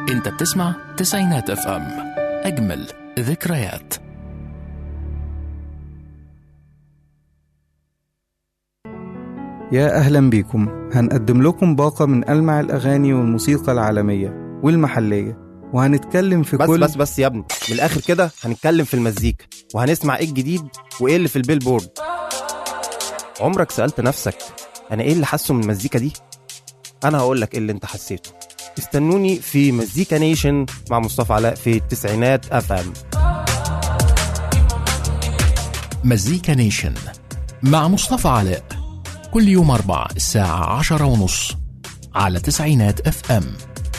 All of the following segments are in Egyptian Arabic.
انت بتسمع تسعينات اف ام اجمل ذكريات يا أهلا بيكم هنقدم لكم باقة من ألمع الأغاني والموسيقى العالمية والمحلية وهنتكلم في بس كل بس بس يا ابني من الاخر كده هنتكلم في المزيكا وهنسمع ايه الجديد وايه اللي في البيلبورد عمرك سالت نفسك انا ايه اللي حاسه من المزيكا دي انا هقول لك ايه اللي انت حسيته استنوني في مزيكا نيشن مع مصطفى علاء في التسعينات اف ام مزيكا نيشن مع مصطفى علاء كل يوم أربع الساعة عشرة ونص على تسعينات اف ام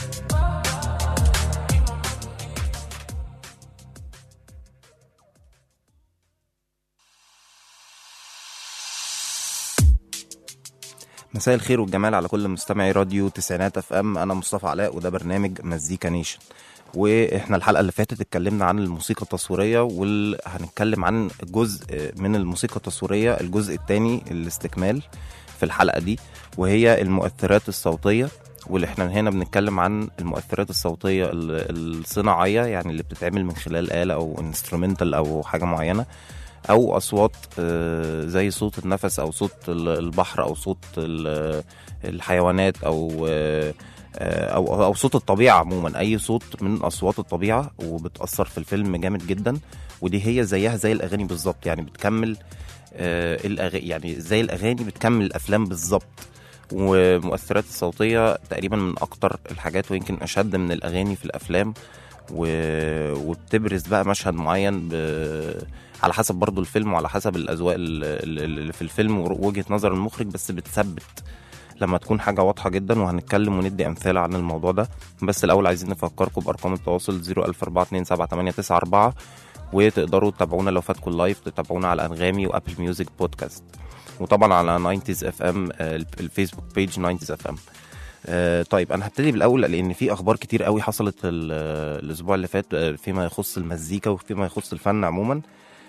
مساء الخير والجمال على كل مستمعي راديو تسعينات اف ام انا مصطفى علاء وده برنامج مزيكا نيشن واحنا الحلقه اللي فاتت اتكلمنا عن الموسيقى التصويريه وهنتكلم عن جزء من الموسيقى التصويريه الجزء الثاني الاستكمال في الحلقه دي وهي المؤثرات الصوتيه واللي احنا هنا بنتكلم عن المؤثرات الصوتيه ال- الصناعيه يعني اللي بتتعمل من خلال آلة او انسترومنتال او حاجه معينه او اصوات آه، زي صوت النفس او صوت ال- البحر او صوت ال- الحيوانات او آه، آه، او او صوت الطبيعه عموما اي صوت من اصوات الطبيعه وبتاثر في الفيلم جامد جدا ودي هي زيها زي الاغاني بالظبط يعني بتكمل آه، الأغ... يعني زي الاغاني بتكمل الافلام بالظبط والمؤثرات الصوتيه تقريبا من اكتر الحاجات ويمكن اشد من الاغاني في الافلام و... وبتبرز بقى مشهد معين ب... على حسب برضو الفيلم وعلى حسب الاذواق ال- ال- اللي في الفيلم ووجهه نظر المخرج بس بتثبت لما تكون حاجه واضحه جدا وهنتكلم وندي امثله عن الموضوع ده بس الاول عايزين نفكركم بارقام التواصل 004278894 وتقدروا تتابعونا لو فاتكم اللايف تتابعونا على انغامي وابل ميوزك بودكاست وطبعا على 90s اف ام الفيسبوك بيج 90s اف ام آه، طيب انا هبتدي بالاول لان في اخبار كتير قوي حصلت ال- الاسبوع اللي فات آه، فيما يخص المزيكا وفيما يخص الفن عموما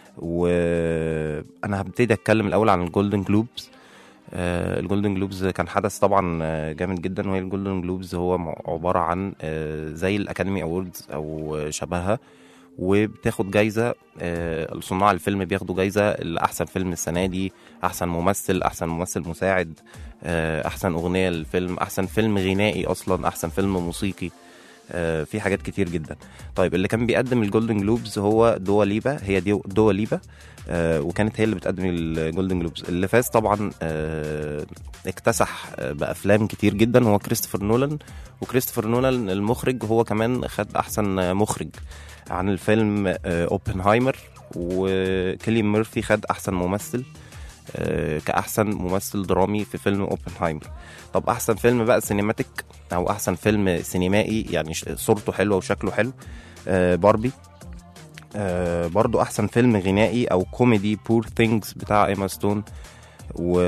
وانا هبتدي اتكلم الاول عن الجولدن جلوبز آه، الجولدن جلوبز كان حدث طبعا آه، جامد جدا وهي الجولدن جلوبز هو م- عباره عن آه، زي الاكاديمي اووردز او آه، شبهها وبتاخد جايزه آه، صناع الفيلم بياخدوا جايزه لاحسن فيلم السنه دي احسن ممثل احسن ممثل مساعد آه، احسن اغنيه للفيلم احسن فيلم غنائي اصلا احسن فيلم موسيقي آه، في حاجات كتير جدا طيب اللي كان بيقدم الجولدن جلوبز هو دوا ليبا هي دي دوا ليبا آه، وكانت هي اللي بتقدم الجولدن جلوبز اللي فاز طبعا آه، اكتسح آه، بافلام كتير جدا هو كريستوفر نولان وكريستوفر نولان المخرج هو كمان خد احسن مخرج عن الفيلم آه، اوبنهايمر وكيليان ميرفي خد احسن ممثل آه، كاحسن ممثل درامي في فيلم اوبنهايمر طب احسن فيلم بقى سينماتيك او احسن فيلم سينمائي يعني ش- صورته حلوه وشكله حلو آه، باربي آه، برضو احسن فيلم غنائي او كوميدي بور ثينجز بتاع ايما ستون و...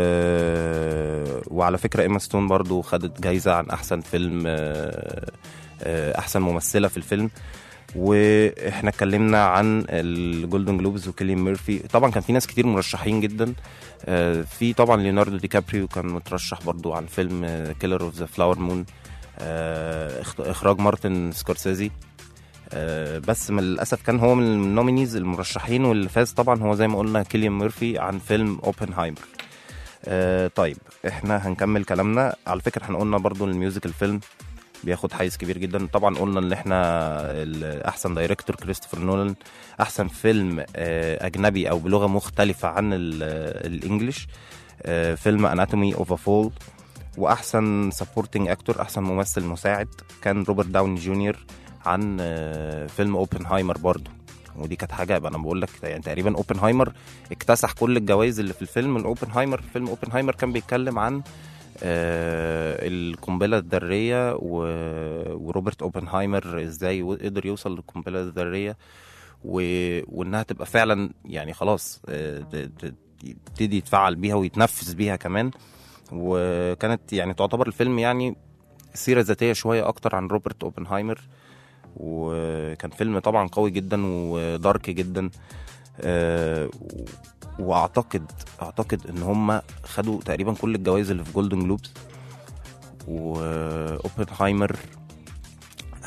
وعلى فكره ايما ستون برضو خدت جايزه عن احسن فيلم آه، آه، احسن ممثله في الفيلم واحنا اتكلمنا عن الجولدن جلوبز وكيليان ميرفي طبعا كان في ناس كتير مرشحين جدا آه، في طبعا ليوناردو دي كابريو كان مترشح برضو عن فيلم كيلر اوف ذا فلاور مون اخراج مارتن سكورسيزي آه، بس من للاسف كان هو من النومينيز المرشحين واللي فاز طبعا هو زي ما قلنا كيليان ميرفي عن فيلم اوبنهايمر آه، طيب احنا هنكمل كلامنا على فكره احنا قلنا برضو الميوزيكال فيلم بياخد حيز كبير جدا طبعا قلنا ان احنا ال- احسن دايركتور كريستوفر نولان احسن فيلم آه، اجنبي او بلغه مختلفه عن ال- الانجليش آه، فيلم اناتومي اوف ا فول واحسن سبورتنج اكتور احسن ممثل مساعد كان روبرت داوني جونيور عن آه، فيلم اوبنهايمر برضو ودي كانت حاجه انا بقول لك يعني تقريبا اوبنهايمر اكتسح كل الجوائز اللي في الفيلم الاوبنهايمر فيلم اوبنهايمر كان بيتكلم عن آه، القنبله الذريه و- وروبرت اوبنهايمر ازاي و- قدر يوصل للقنبله الذريه و- وانها تبقى فعلا يعني خلاص آه، ت- ت- يبتدي يتفعل بيها ويتنفذ بيها كمان وكانت يعني تعتبر الفيلم يعني سيره ذاتيه شويه اكتر عن روبرت اوبنهايمر وكان فيلم طبعا قوي جدا ودارك جدا آه، و- واعتقد اعتقد ان هم خدوا تقريبا كل الجوائز اللي في جولدن جلوبز واوبنهايمر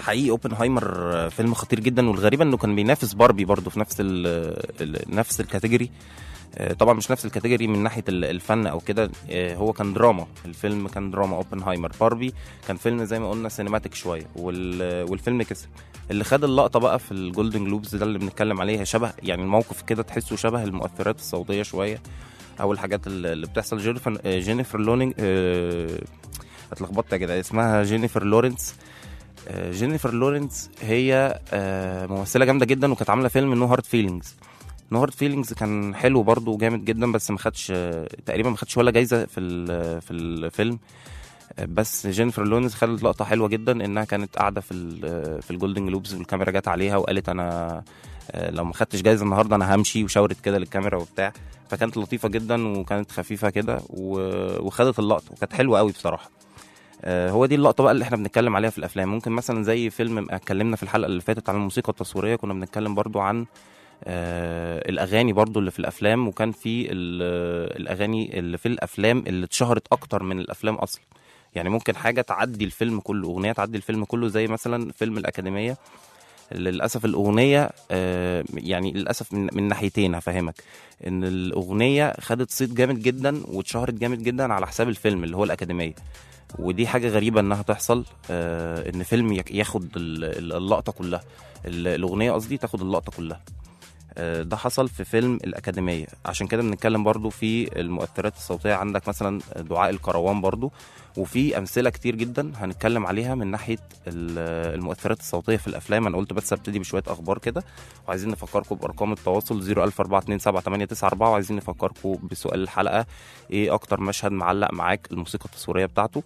حقيقي اوبنهايمر آه، فيلم خطير جدا والغريب انه كان بينافس باربي برضه في نفس ال ال نفس الكاتيجوري آه، طبعا مش نفس الكاتيجوري من ناحيه ال- الفن او كده آه، هو كان دراما الفيلم كان دراما اوبنهايمر باربي كان فيلم زي ما قلنا سينماتيك شويه وال- والفيلم كسب اللي خد اللقطه بقى في الجولدن جلوبز ده اللي بنتكلم عليه شبه يعني الموقف كده تحسه شبه المؤثرات الصوتيه شويه او الحاجات اللي اللي بتحصل جينيفر آه، جينيفر لونينج آه، اتلخبطت يا جدع اسمها جينيفر لورنس آه، جينيفر لورنس هي آه، ممثله جامده جدا وكانت عامله فيلم نو هارد فيلينجز نو هارد فيلينجز كان حلو برضه وجامد جدا بس ما خدش آه، تقريبا ما خدش ولا جايزه في ال- في الفيلم آه، بس جينيفر لورنس خدت لقطه حلوه جدا انها كانت قاعده في ال- في الجولدن جلوبز والكاميرا جت عليها وقالت انا آه، لو ما خدتش جايزه النهارده انا همشي وشاورت كده للكاميرا وبتاع فكانت لطيفه جدا وكانت خفيفه كده و- وخدت اللقطه وكانت حلوه قوي بصراحه آه، هو دي اللقطه بقى اللي احنا بنتكلم عليها في الافلام ممكن مثلا زي فيلم اتكلمنا في الحلقه اللي فاتت عن الموسيقى التصويريه كنا بنتكلم برضو عن آه الاغاني برضو اللي في الافلام وكان في ال- الاغاني اللي في الافلام اللي اتشهرت اكتر من الافلام اصلا يعني ممكن حاجه تعدي الفيلم كله اغنيه تعدي الفيلم كله زي مثلا فيلم الاكاديميه للاسف الاغنيه آه يعني للاسف من, من ناحيتين هفهمك ان الاغنيه خدت صيت جامد جدا واتشهرت جامد جدا على حساب الفيلم اللي هو الاكاديميه ودي حاجه غريبه انها تحصل آه ان فيلم يك- ياخد ال- ال- اللقطه كلها ال- الاغنيه قصدي تاخد اللقطه كلها آه، ده حصل في فيلم الأكاديمية عشان كده بنتكلم برضو في المؤثرات الصوتية عندك مثلا دعاء الكروان برضو وفي أمثلة كتير جدا هنتكلم عليها من ناحية ال- المؤثرات الصوتية في الأفلام أنا قلت بس أبتدي بشوية أخبار كده وعايزين نفكركم بأرقام التواصل 004278894 وعايزين نفكركم بسؤال الحلقة إيه أكتر مشهد معلق معاك الموسيقى التصويرية بتاعته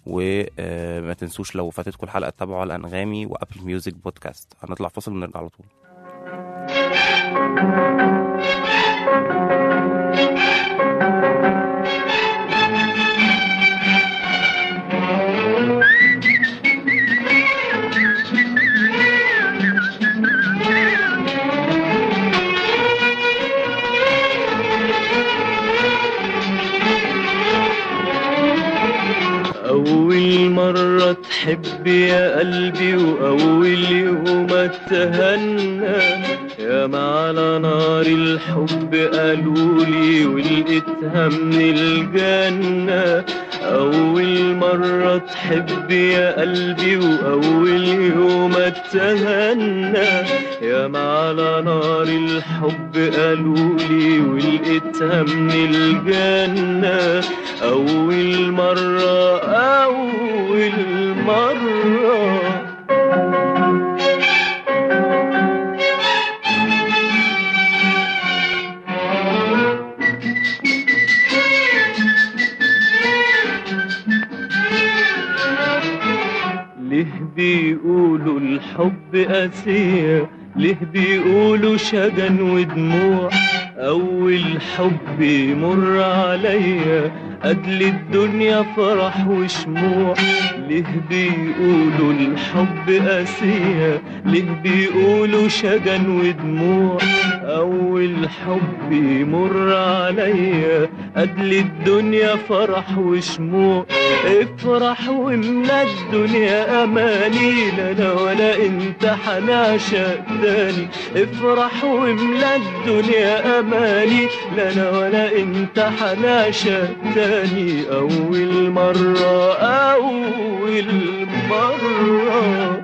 وما تنسوش لو فاتتكم الحلقة تتابعوا على أنغامي وأبل ميوزك بودكاست هنطلع فاصل ونرجع على طول أول مرة تحب يا قلبي وأول يوم اتهنى يا ما على نار الحب قالولي ولقيتها من الجنة أول مرة تحب يا قلبي وأول يوم اتهنى يا ما على نار الحب قالولي ولقيتها من الجنة أول مرة أول مرة ليه بيقولوا الحب قاسية ليه بيقولوا شجن ودموع أول حب يمر عليا أجل الدنيا فرح وشموع ليه بيقولوا الحب قاسية ليه بيقولوا شجن ودموع أول حب يمر عليا أجل الدنيا فرح وشموع افرح واملا الدنيا أماني لا أنا ولا أنت حنعشق تاني افرح واملا الدنيا أماني لا أنا ولا أنت حنعشق تاني أول مرة أول مرة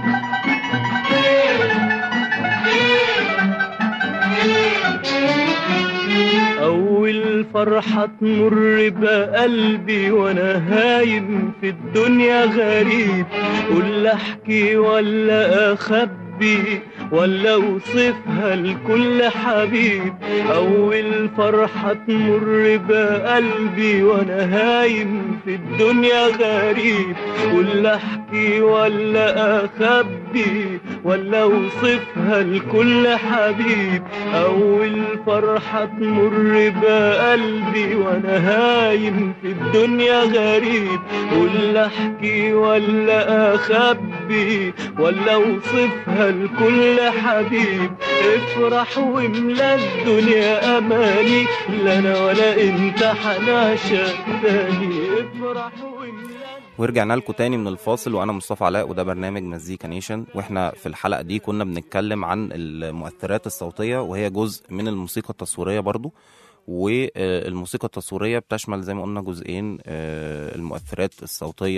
أول فرحة تمر بقلبي وأنا هايم في الدنيا غريب قول أحكي ولا أخبي ولا أوصفها لكل حبيب أول فرحة تمر بقلبي وأنا هايم في الدنيا غريب قول أحكي ولا أخبي ولا أوصفها لكل حبيب أول فرحة تمر بقلبي وأنا هايم في الدنيا غريب قول أحكي ولا أخبي ولا أوصفها اغنيها لكل حبيب افرح واملا الدنيا اماني لا انا ولا انت حنعشق تاني افرح واملا ورجعنا لكم تاني من الفاصل وانا مصطفى علاء وده برنامج مزيكا نيشن واحنا في الحلقه دي كنا بنتكلم عن المؤثرات الصوتيه وهي جزء من الموسيقى التصويريه برضو والموسيقى التصويريه بتشمل زي ما قلنا جزئين آه، المؤثرات الصوتيه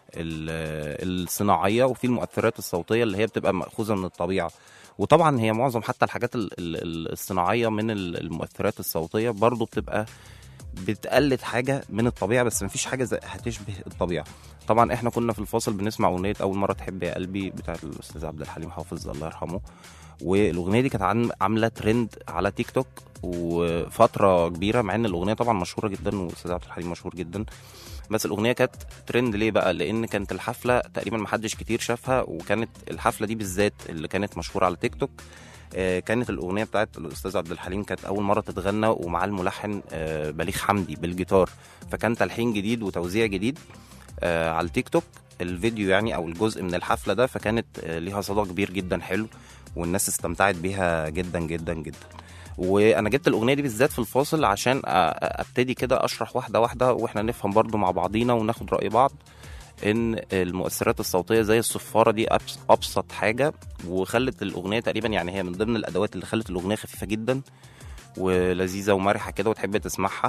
ال- الصناعيه وفي المؤثرات الصوتيه اللي هي بتبقى مأخوذه من الطبيعه وطبعا هي معظم حتى الحاجات ال- ال- الصناعيه من ال- المؤثرات الصوتيه برضو بتبقى بتقلد حاجه من الطبيعه بس مفيش حاجه زي هتشبه الطبيعه طبعا احنا كنا في الفاصل بنسمع اغنيه اول مره تحب يا قلبي بتاعت الاستاذ عبد الحليم حافظ الله يرحمه والاغنيه دي كانت عن- عامله ترند على تيك توك وفتره كبيره مع ان الاغنيه طبعا مشهوره جدا والاستاذ عبد الحليم مشهور جدا بس الاغنيه كانت ترند ليه بقى لان كانت الحفله تقريبا ما حدش كتير شافها وكانت الحفله دي بالذات اللي كانت مشهوره على تيك توك آه، كانت الاغنيه بتاعت الاستاذ عبد الحليم كانت اول مره تتغنى ومع الملحن آه، بليغ حمدي بالجيتار فكان تلحين جديد وتوزيع جديد آه، على التيك توك الفيديو يعني او الجزء من الحفله ده فكانت آه، ليها صدى كبير جدا حلو والناس استمتعت بيها جدا جدا جدا وانا جبت الاغنيه دي بالذات في الفاصل عشان أ- أ- ابتدي كده اشرح واحده واحده واحنا نفهم برضو مع بعضينا وناخد راي بعض ان المؤثرات الصوتيه زي الصفاره دي أبس- ابسط حاجه وخلت الاغنيه تقريبا يعني هي من ضمن الادوات اللي خلت الاغنيه خفيفه جدا ولذيذه ومرحه كده وتحب تسمعها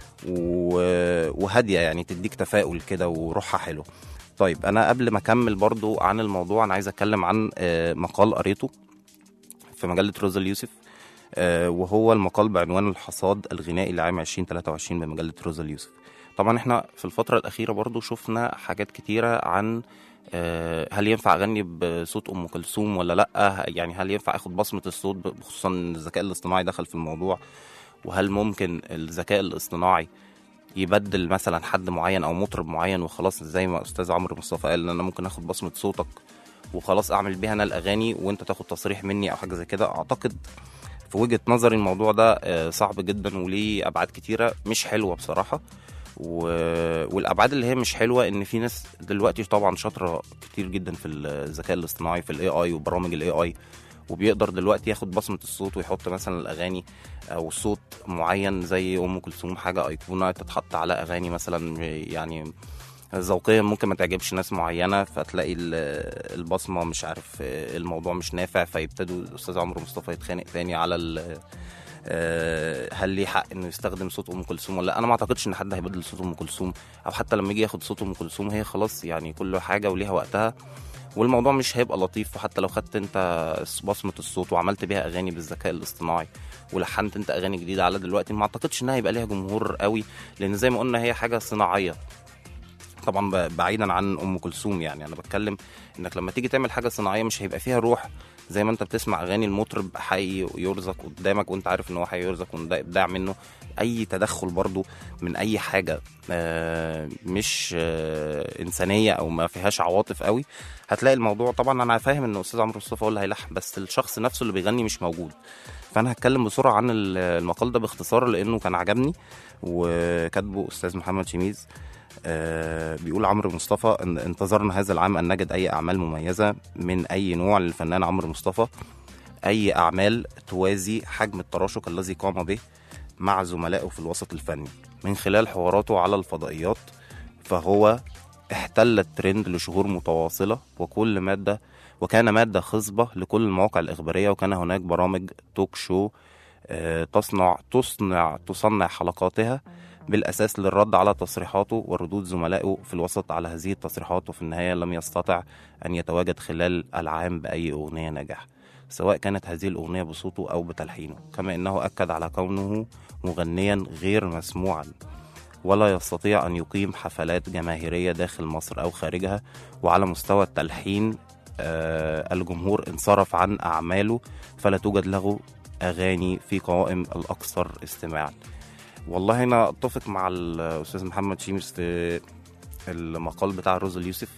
و- وهاديه يعني تديك تفاؤل كده وروحها حلو طيب انا قبل ما اكمل برضو عن الموضوع انا عايز اتكلم عن آه، مقال قريته في مجله روزا اليوسف آه، وهو المقال بعنوان الحصاد الغنائي لعام 2023 بمجله روزا اليوسف طبعا احنا في الفتره الاخيره برضو شفنا حاجات كتيره عن آه، هل ينفع اغني بصوت ام كلثوم ولا لا يعني هل ينفع اخد بصمه الصوت ب- خصوصا إن الذكاء الاصطناعي دخل في الموضوع وهل ممكن الذكاء الاصطناعي يبدل مثلا حد معين او مطرب معين وخلاص زي ما استاذ عمرو مصطفى قال ان انا ممكن اخد بصمه صوتك وخلاص اعمل بيها انا الاغاني وانت تاخد تصريح مني او حاجه زي كده اعتقد في وجهه نظري الموضوع ده آه، صعب جدا وليه ابعاد كتيره مش حلوه بصراحه و... والابعاد اللي هي مش حلوه ان في ناس دلوقتي طبعا شاطره كتير جدا في الذكاء الاصطناعي في الاي اي وبرامج الاي اي وبيقدر دلوقتي ياخد بصمه الصوت ويحط مثلا الاغاني او صوت معين زي ام كلثوم حاجه ايقونه تتحط على اغاني مثلا يعني ذوقيا ممكن ما تعجبش ناس معينه فتلاقي ال- البصمه مش عارف الموضوع مش نافع فيبتدوا الاستاذ عمرو مصطفى يتخانق تاني على ال- آه، هل ليه حق انه يستخدم صوت ام كلثوم ولا لا انا ما اعتقدش ان حد هيبدل صوت ام كلثوم او حتى لما يجي ياخد صوت ام كلثوم هي خلاص يعني كل حاجه وليها وقتها والموضوع مش هيبقى لطيف وحتى لو خدت انت بصمه الصوت وعملت بيها اغاني بالذكاء الاصطناعي ولحنت انت اغاني جديده على دلوقتي ما اعتقدش انها هيبقى ليها جمهور قوي لان زي ما قلنا هي حاجه صناعيه طبعا ب- بعيدا عن ام كلثوم يعني انا بتكلم انك لما تيجي تعمل حاجه صناعيه مش هيبقى فيها روح زي ما انت بتسمع اغاني المطرب حقيقي يرزق قدامك وانت عارف ان هو هيرزق وان ده ابداع منه اي تدخل برضو من اي حاجه آه، مش آه، انسانيه او ما فيهاش عواطف قوي هتلاقي الموضوع طبعا انا فاهم ان استاذ عمرو مصطفى هو اللي هيلحن بس الشخص نفسه اللي بيغني مش موجود فانا هتكلم بسرعه عن ال- المقال ده باختصار لانه كان عجبني وكاتبه استاذ محمد شميز آه، بيقول عمرو مصطفى ان انتظرنا هذا العام ان نجد اي اعمال مميزه من اي نوع للفنان عمرو مصطفى اي اعمال توازي حجم التراشق الذي قام به مع زملائه في الوسط الفني من خلال حواراته على الفضائيات فهو احتل الترند لشهور متواصله وكل ماده وكان ماده خصبه لكل المواقع الاخباريه وكان هناك برامج توك شو آه، تصنع تصنع تصنع حلقاتها بالأساس للرد على تصريحاته وردود زملائه في الوسط على هذه التصريحات وفي النهاية لم يستطع أن يتواجد خلال العام بأي أغنية ناجحة سواء كانت هذه الأغنية بصوته أو بتلحينه كما أنه أكد على كونه مغنيا غير مسموعا ولا يستطيع أن يقيم حفلات جماهيرية داخل مصر أو خارجها وعلى مستوى التلحين آه، الجمهور انصرف عن أعماله فلا توجد له أغاني في قوائم الأكثر استماعا والله انا اتفق مع الاستاذ محمد شيمس في المقال بتاع روز اليوسف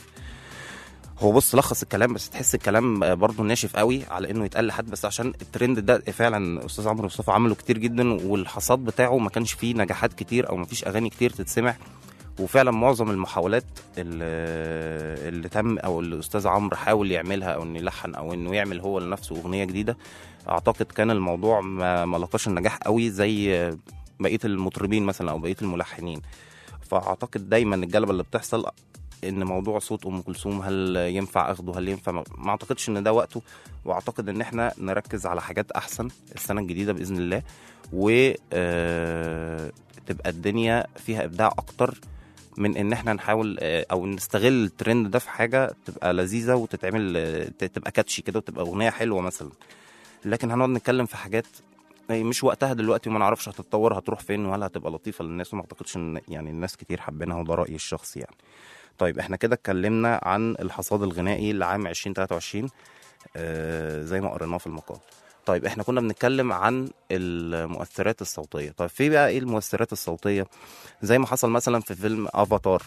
هو بص لخص الكلام بس تحس الكلام برضه ناشف قوي على انه يتقال لحد بس عشان الترند ده فعلا استاذ عمرو مصطفى عمله كتير جدا والحصاد بتاعه ما كانش فيه نجاحات كتير او ما فيش اغاني كتير تتسمع وفعلا معظم المحاولات اللي, اللي تم او اللي الاستاذ عمرو حاول يعملها او انه يلحن او انه يعمل هو لنفسه اغنيه جديده اعتقد كان الموضوع ما ما لقاش النجاح قوي زي بقيه المطربين مثلا او بقيه الملحنين فاعتقد دايما الجلبه اللي بتحصل ان موضوع صوت ام كلثوم هل ينفع اخده هل ينفع ما ما اعتقدش ان ده وقته واعتقد ان احنا نركز على حاجات احسن السنه الجديده باذن الله و آه، تبقى الدنيا فيها ابداع اكتر من ان احنا نحاول آه، او نستغل الترند ده في حاجه تبقى لذيذه وتتعمل آه، ت- تبقى كاتشي كده وتبقى اغنيه حلوه مثلا لكن هنقعد نتكلم في حاجات مش وقتها دلوقتي وما نعرفش هتتطور هتروح فين وهل هتبقى لطيفه للناس وما اعتقدش ان يعني الناس كتير حابينها وده رايي الشخصي يعني طيب احنا كده اتكلمنا عن الحصاد الغنائي لعام 2023 آه زي ما قريناه في المقال طيب احنا كنا بنتكلم عن المؤثرات الصوتيه طيب في بقى ايه المؤثرات الصوتيه زي ما حصل مثلا في فيلم افاتار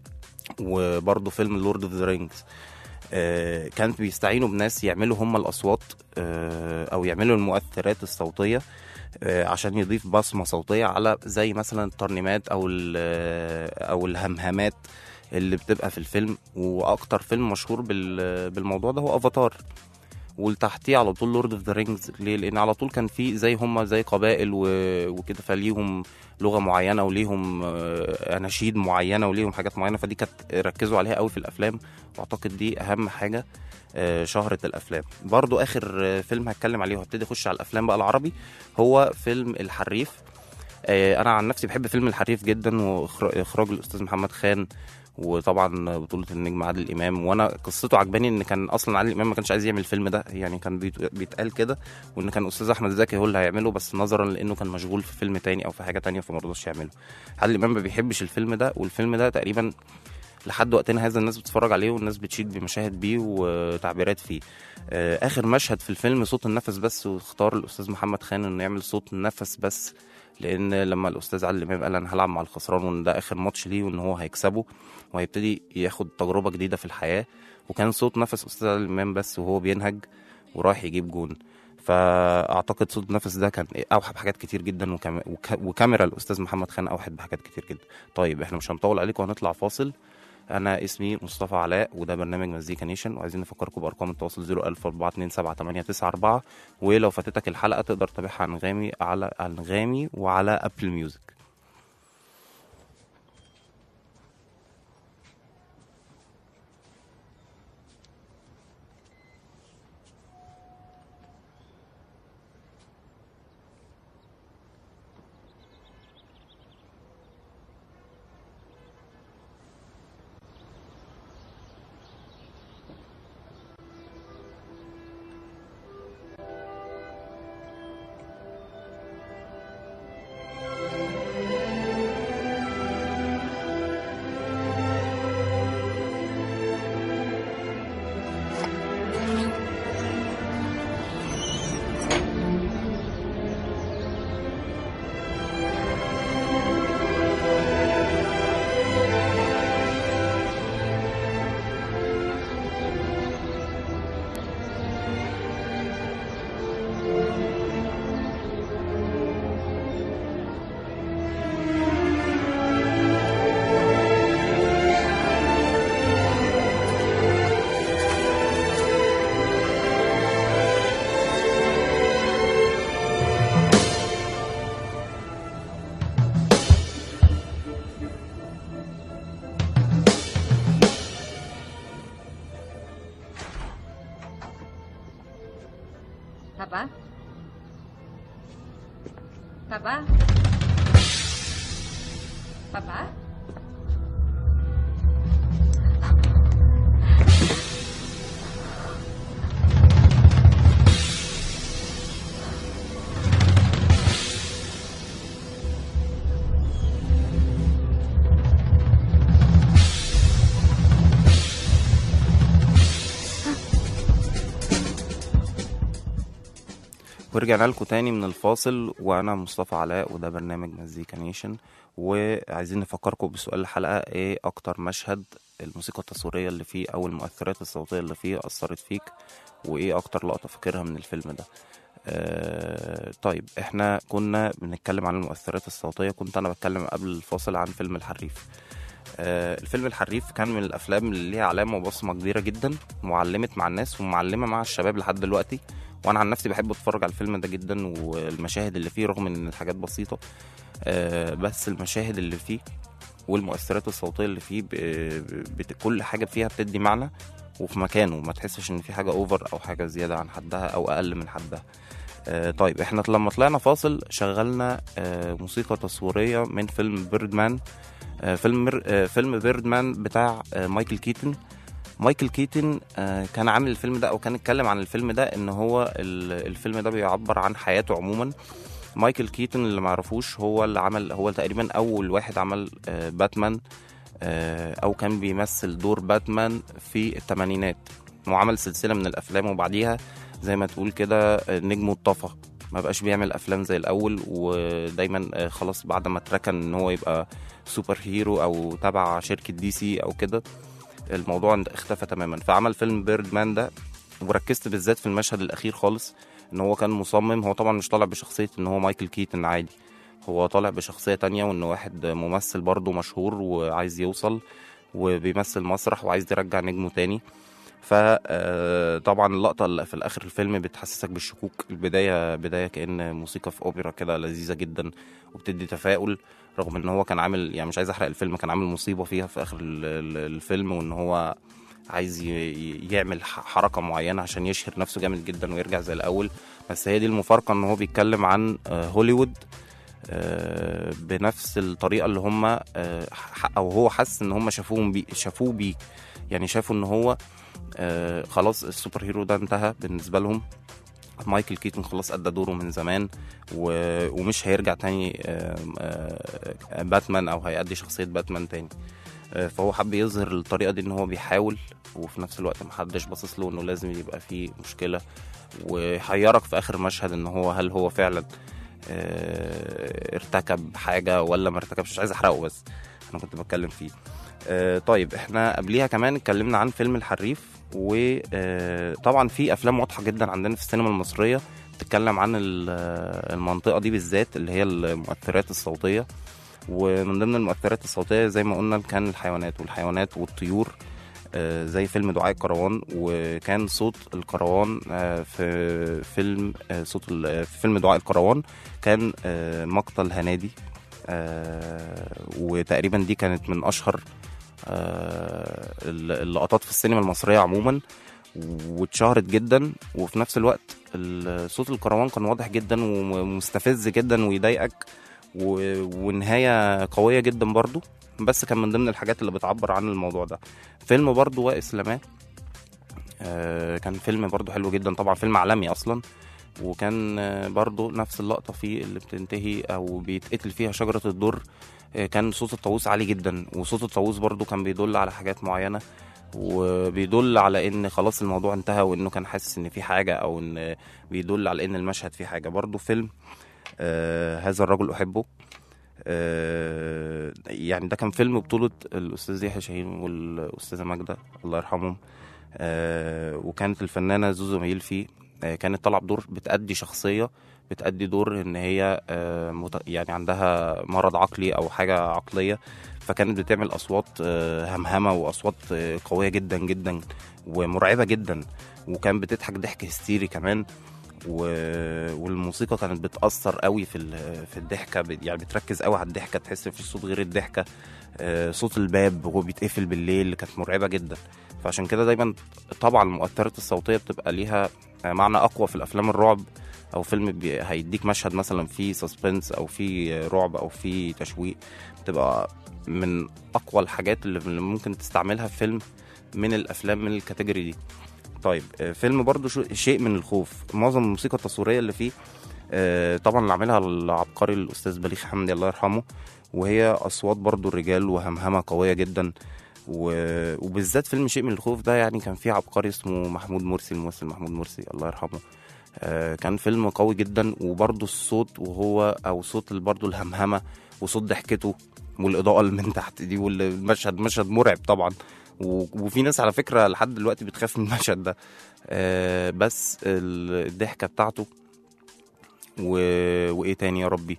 وبرضه فيلم لورد اوف ذا رينجز كانت بيستعينوا بناس يعملوا هم الاصوات آه، او يعملوا المؤثرات الصوتيه آه، عشان يضيف بصمه صوتيه على زي مثلا الترنيمات او ال- او الهمهمات اللي بتبقى في الفيلم واكتر فيلم مشهور بال- بالموضوع ده هو افاتار والتحتيه على طول لورد اوف ذا رينجز ليه؟ لان على طول كان في زي هم زي قبائل و- وكده فليهم لغه معينه وليهم آه، اناشيد معينه وليهم حاجات معينه فدي كانت ركزوا عليها قوي في الافلام واعتقد دي اهم حاجه آه، شهرة الافلام برضو اخر آه، فيلم هتكلم عليه وهبتدي اخش على الافلام بقى العربي هو فيلم الحريف آه، انا عن نفسي بحب فيلم الحريف جدا واخراج الاستاذ محمد خان وطبعا بطولة النجم عادل إمام وأنا قصته عجباني إن كان أصلا عادل إمام ما كانش عايز يعمل الفيلم ده يعني كان بيت- بيتقال كده وإن كان أستاذ أحمد زكي هو اللي هيعمله بس نظرا لأنه كان مشغول في فيلم تاني أو في حاجة تانية فما رضاش يعمله عادل إمام ما بيحبش الفيلم ده والفيلم ده تقريبا لحد وقتنا هذا الناس بتتفرج عليه والناس بتشيد بمشاهد بيه وتعبيرات فيه آه، اخر مشهد في الفيلم صوت النفس بس واختار الاستاذ محمد خان انه يعمل صوت النفس بس لان لما الاستاذ عادل امام قال انا هلعب مع الخسران وان ده اخر ماتش ليه وان هو هيكسبه وهيبتدي ياخد تجربه جديده في الحياه وكان صوت نفس استاذ عادل امام بس وهو بينهج ورايح يجيب جون فاعتقد صوت النفس ده كان اوحى بحاجات كتير جدا وكام... وك... وكاميرا الاستاذ محمد خان اوحت بحاجات كتير جدا طيب احنا مش هنطول عليكم وهنطلع فاصل انا اسمي مصطفى علاء وده برنامج مزيكا نيشن وعايزين نفكركم بارقام التواصل 004278994 ولو فاتتك الحلقه تقدر تتابعها عن انغامي على انغامي وعلى ابل ميوزك Papa? Papa? Papa? ورجعنا لكم تاني من الفاصل وانا مصطفى علاء وده برنامج مزيكا نيشن وعايزين نفكركم بسؤال الحلقه ايه اكتر مشهد الموسيقى التصويريه اللي فيه او المؤثرات الصوتيه اللي فيه اثرت فيك وايه اكتر لقطه فاكرها من الفيلم ده آه طيب احنا كنا بنتكلم عن المؤثرات الصوتيه كنت انا بتكلم قبل الفاصل عن فيلم الحريف آه، الفيلم الحريف كان من الافلام اللي ليها علامه وبصمه كبيره جدا وعلمت مع الناس ومعلمه مع الشباب لحد دلوقتي وانا عن نفسي بحب اتفرج على الفيلم ده جدا والمشاهد اللي فيه رغم ان الحاجات بسيطه آه، بس المشاهد اللي فيه والمؤثرات الصوتيه اللي فيه ب... بت... كل حاجه فيها بتدي معنى وفي مكانه ما تحسش ان في حاجه اوفر او حاجه زياده عن حدها او اقل من حدها آه، طيب احنا لما طلعنا فاصل شغلنا آه، موسيقى تصويريه من فيلم بيردمان آه، فيلم مر... آه، فيلم بيردمان بتاع آه، مايكل كيتن مايكل كيتن آه، كان عامل الفيلم ده او كان اتكلم عن الفيلم ده ان هو ال- الفيلم ده بيعبر عن حياته عموما مايكل كيتن اللي معرفوش هو اللي عمل هو تقريبا اول واحد عمل آه، باتمان آه، او كان بيمثل دور باتمان في الثمانينات وعمل سلسله من الافلام وبعديها زي ما تقول كده آه، نجمه اتطفى ما بقاش بيعمل افلام زي الاول ودايما آه، خلاص بعد ما اتركن ان هو يبقى سوبر هيرو او تبع شركه دي سي او كده الموضوع اختفى تماما فعمل فيلم بيرد مان ده وركزت بالذات في المشهد الاخير خالص ان هو كان مصمم هو طبعا مش طالع بشخصيه ان هو مايكل كيتن عادي هو طالع بشخصيه تانية وان واحد ممثل برضه مشهور وعايز يوصل وبيمثل مسرح وعايز يرجع نجمه تاني فطبعا اللقطة اللي في الآخر الفيلم بتحسسك بالشكوك البداية بداية كأن موسيقى في أوبرا كده لذيذة جدا وبتدي تفاؤل رغم ان هو كان عامل يعني مش عايز احرق الفيلم كان عامل مصيبة فيها في آخر ال- ال- الفيلم وان هو عايز ي- ي- يعمل ح- حركة معينة عشان يشهر نفسه جامد جدا ويرجع زي الأول بس هي دي المفارقة ان هو بيتكلم عن آه، هوليوود آه، بنفس الطريقة اللي هم آه، ح- او هو حس ان هم شافوهم بي شافوه بيه يعني شافوا ان هو آه، خلاص السوبر هيرو ده انتهى بالنسبة لهم مايكل كيتون خلاص أدى دوره من زمان و... ومش هيرجع تاني آه، آه، باتمان أو هيأدي شخصية باتمان تاني آه، فهو حب يظهر الطريقة دي إن هو بيحاول وفي نفس الوقت محدش باصص له إنه لازم يبقى فيه مشكلة ويحيرك في آخر مشهد إن هو هل هو فعلا آه، ارتكب حاجة ولا ما ارتكبش مش عايز أحرقه بس أنا كنت بتكلم فيه آه، طيب احنا قبليها كمان اتكلمنا عن فيلم الحريف وطبعا في افلام واضحه جدا عندنا في السينما المصريه بتتكلم عن ال- آه، المنطقه دي بالذات اللي هي المؤثرات الصوتيه ومن ضمن المؤثرات الصوتيه زي ما قلنا كان الحيوانات والحيوانات والطيور آه، زي فيلم دعاء الكروان وكان صوت الكروان آه، في فيلم آه، صوت ال- آه، في فيلم دعاء الكروان كان آه، مقتل هنادي آه، وتقريبا دي كانت من اشهر آه، اللقطات في السينما المصريه عموما واتشهرت جدا وفي نفس الوقت ال- صوت الكروان كان واضح جدا ومستفز جدا ويضايقك و- ونهايه قويه جدا برضو بس كان من ضمن الحاجات اللي بتعبر عن الموضوع ده فيلم برضو واسلامات آه، كان فيلم برضو حلو جدا طبعا فيلم عالمي اصلا وكان آه، برضو نفس اللقطة فيه اللي بتنتهي أو بيتقتل فيها شجرة الدر آه، كان صوت الطاووس عالي جدا وصوت الطاووس برضو كان بيدل على حاجات معينة وبيدل على ان خلاص الموضوع انتهى وانه كان حاسس ان في حاجة او ان بيدل على ان المشهد فيه حاجة برضو فيلم آه هذا الرجل احبه آه يعني ده كان فيلم بطولة الأستاذ يحيى شاهين والأستاذة ماجدة الله يرحمهم آه وكانت الفنانة زوزو ميل فيه آه كانت طالعة بدور بتأدي شخصية بتأدي دور إن هي آه مت... يعني عندها مرض عقلي أو حاجة عقلية فكانت بتعمل أصوات آه همهمة وأصوات آه قوية جدا جدا ومرعبة جدا وكان بتضحك ضحك هستيري كمان و... والموسيقى كانت بتأثر قوي في ال... في الضحكة ب- يعني بتركز قوي على الضحكة تحس في صوت غير الضحكة آه، صوت الباب وهو بيتقفل بالليل كانت مرعبة جدا فعشان كده دايما طبعا المؤثرات الصوتية بتبقى ليها معنى أقوى في الأفلام الرعب أو فيلم بي... هيديك مشهد مثلا فيه سسبنس أو فيه رعب أو فيه تشويق بتبقى من أقوى الحاجات اللي اللي ممكن تستعملها في فيلم من الأفلام من الكاتيجوري دي طيب آه، فيلم برضو شو- شيء من الخوف معظم الموسيقى التصويريه اللي فيه آه، طبعا اللي عاملها العبقري الاستاذ بليغ حمدي الله يرحمه وهي اصوات برضو الرجال وهمهمه قويه جدا و- وبالذات فيلم شيء من الخوف ده يعني كان فيه عبقري اسمه محمود مرسي الممثل محمود مرسي الله يرحمه آه، كان فيلم قوي جدا وبرضو الصوت وهو او صوت برضو الهمهمه وصوت ضحكته والاضاءه اللي من تحت دي والمشهد مشهد مرعب طبعا و- وفي ناس على فكره لحد دلوقتي بتخاف من المشهد ده آه، بس ال- الضحكه بتاعته و... وايه تاني يا ربي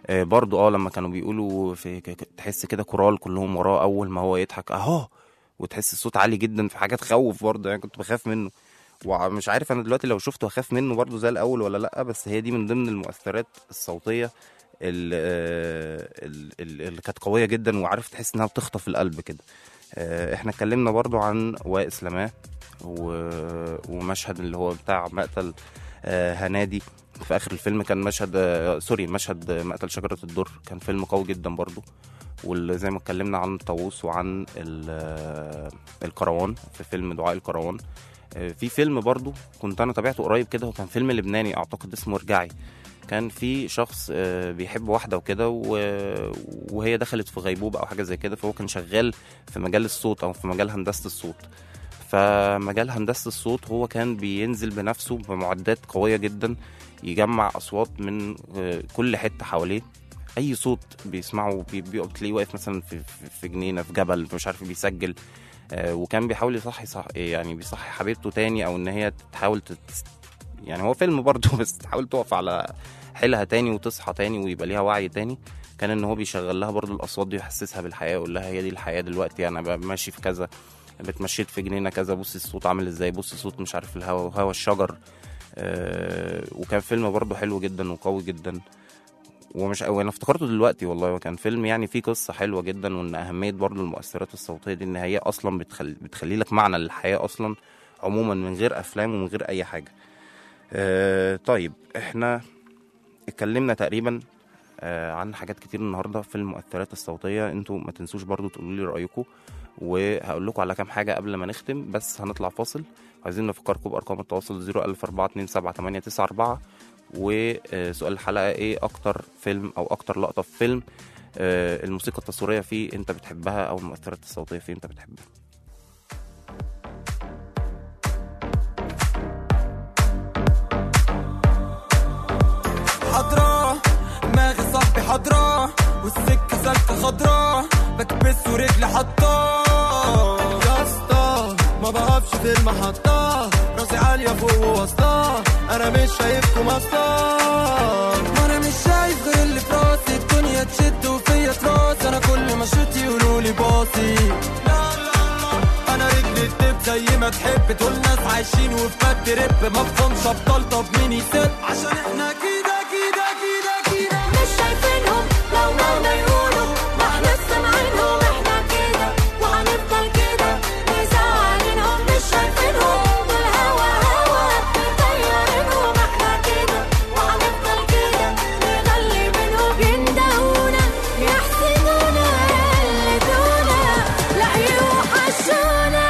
آه، برضو اه لما كانوا بيقولوا في ك- ك- تحس كده كورال كلهم وراه اول ما هو يضحك اهو وتحس الصوت عالي جدا في حاجات تخوف برضه يعني كنت بخاف منه ومش عارف انا دلوقتي لو شفته هخاف منه برضه زي الاول ولا لا بس هي دي من ضمن المؤثرات الصوتيه ال- آه، ال- ال- اللي كانت قويه جدا وعارف تحس انها بتخطف القلب كده آه، احنا اتكلمنا برضو عن وائل سلاماه و- ومشهد اللي هو بتاع مقتل آه، هنادي في اخر الفيلم كان مشهد آه، سوري مشهد آه، مقتل شجره الدر كان فيلم قوي جدا برضو وزي ما اتكلمنا عن الطاووس وعن ال- آه، الكروان في فيلم دعاء الكروان آه، في فيلم برضو كنت انا تابعته قريب كده وكان فيلم لبناني اعتقد اسمه ارجعي كان في شخص آه، بيحب واحده وكده و- وهي دخلت في غيبوبه او حاجه زي كده فهو كان شغال في مجال الصوت او في مجال هندسه الصوت فمجال هندسه الصوت هو كان بينزل بنفسه بمعدات قويه جدا يجمع اصوات من آه، كل حته حواليه اي صوت بيسمعه بي- بيقعد تلاقيه واقف مثلا في, في- في جنينه في جبل مش عارف بيسجل آه، وكان بيحاول يصحي صح يعني بيصحي حبيبته تاني او ان هي تحاول تت... يعني هو فيلم برضه بس تحاول تقف على حيلها تاني وتصحى تاني ويبقى ليها وعي تاني كان ان هو بيشغل لها برضه الاصوات دي ويحسسها بالحياه يقول لها هي دي الحياه دلوقتي انا بقى ماشي في كذا بتمشيت في جنينه كذا بصي الصوت عامل ازاي بصي الصوت مش عارف الهوا هوا الشجر آه وكان فيلم برضه حلو جدا وقوي جدا ومش وانا افتكرته دلوقتي والله وكان فيلم يعني فيه قصه حلوه جدا وان اهميه برضه المؤثرات الصوتيه دي ان هي اصلا بتخلي بتخلي لك معنى للحياه اصلا عموما من غير افلام ومن غير اي حاجه آه طيب احنا اتكلمنا تقريبا آه عن حاجات كتير النهارده في المؤثرات الصوتيه انتوا ما تنسوش برضو تقولوا لي رايكم وهقول لكم على كام حاجه قبل ما نختم بس هنطلع فاصل عايزين نفكركم بارقام التواصل 014278994 وسؤال الحلقه ايه اكتر فيلم او اكتر لقطه في فيلم آه الموسيقى التصويريه فيه انت بتحبها او المؤثرات الصوتيه فيه انت بتحبها حضرة دماغي صاحبي حضرة والسكة سالكة خضرة بكبس ورجلي حطاه يا اسطى ما بقفش في المحطة راسي عالية فوق ووسطاه أنا مش شايفكم أصلا ما أنا مش شايف غير اللي في راسي الدنيا تشد وفيا تراس أنا كل ما شوت يقولولي باصي لا لا لا أنا رجلي تدب زي ما تحب دول ناس عايشين وفي مد رب ما بفهمش أبطال طب مين يسد عشان احنا كده كده كده كده مش شايفينهم لو مهما يقولوا ما احنا سامعينهم احنا كده وهنفضل كده مزعلينهم مش شايفينهم الهوا هوا مطيرينهم احنا كده وهنفضل كده نغلي بينهم يندهونا يحسدونا يقلدونا لا يوحشونا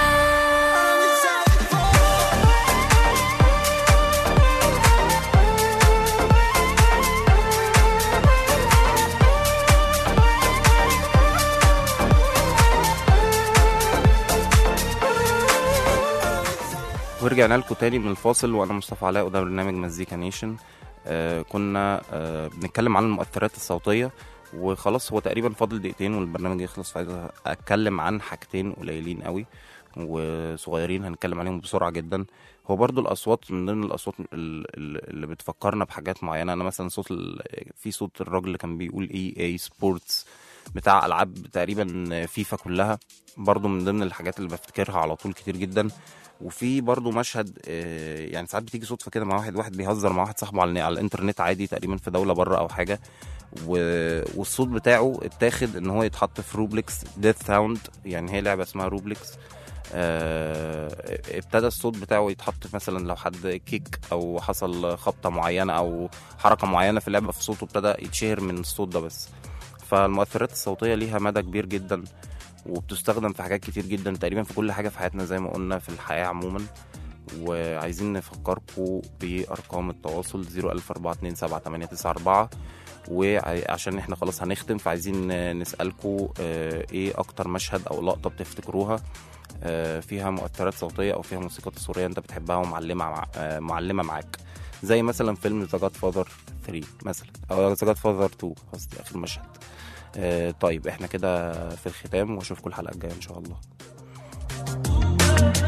ورجعنا لكم تاني من الفاصل وانا مصطفى علاء وده برنامج مزيكا نيشن آه كنا آه بنتكلم عن المؤثرات الصوتيه وخلاص هو تقريبا فاضل دقيقتين والبرنامج يخلص فعايز اتكلم عن حاجتين قليلين قوي وصغيرين هنتكلم عليهم بسرعه جدا هو برضو الاصوات من ضمن الاصوات ال- ال- اللي بتفكرنا بحاجات معينه انا مثلا صوت ال- في صوت الراجل اللي كان بيقول اي اي سبورتس بتاع العاب تقريبا فيفا كلها برضو من ضمن الحاجات اللي بفتكرها على طول كتير جدا وفي برضو مشهد آه، يعني ساعات بتيجي صدفه كده مع واحد واحد بيهزر مع واحد صاحبه على, على الانترنت عادي تقريبا في دوله بره او حاجه و... والصوت بتاعه اتاخد ان هو يتحط في روبلكس ديث ساوند يعني هي لعبه اسمها روبلكس آه، ابتدى الصوت بتاعه يتحط مثلا لو حد كيك او حصل خبطه معينه او حركه معينه في اللعبه في صوته ابتدى يتشهر من الصوت ده بس فالمؤثرات الصوتيه ليها مدى كبير جدا وبتستخدم في حاجات كتير جدا تقريبا في كل حاجه في حياتنا زي ما قلنا في الحياه عموما وعايزين نفكركم بارقام التواصل 014278994 وعشان احنا خلاص هنختم فعايزين نسالكم ايه اكتر مشهد او لقطه بتفتكروها آه، فيها مؤثرات صوتيه او فيها موسيقى تصويريه انت بتحبها ومعلمه مع آه، معلمه معاك زي مثلا فيلم ذا جاد فاذر 3 مثلا او ذا جاد فاذر 2 قصدي اخر مشهد آه، طيب احنا كده في الختام واشوفكم الحلقه الجايه ان شاء الله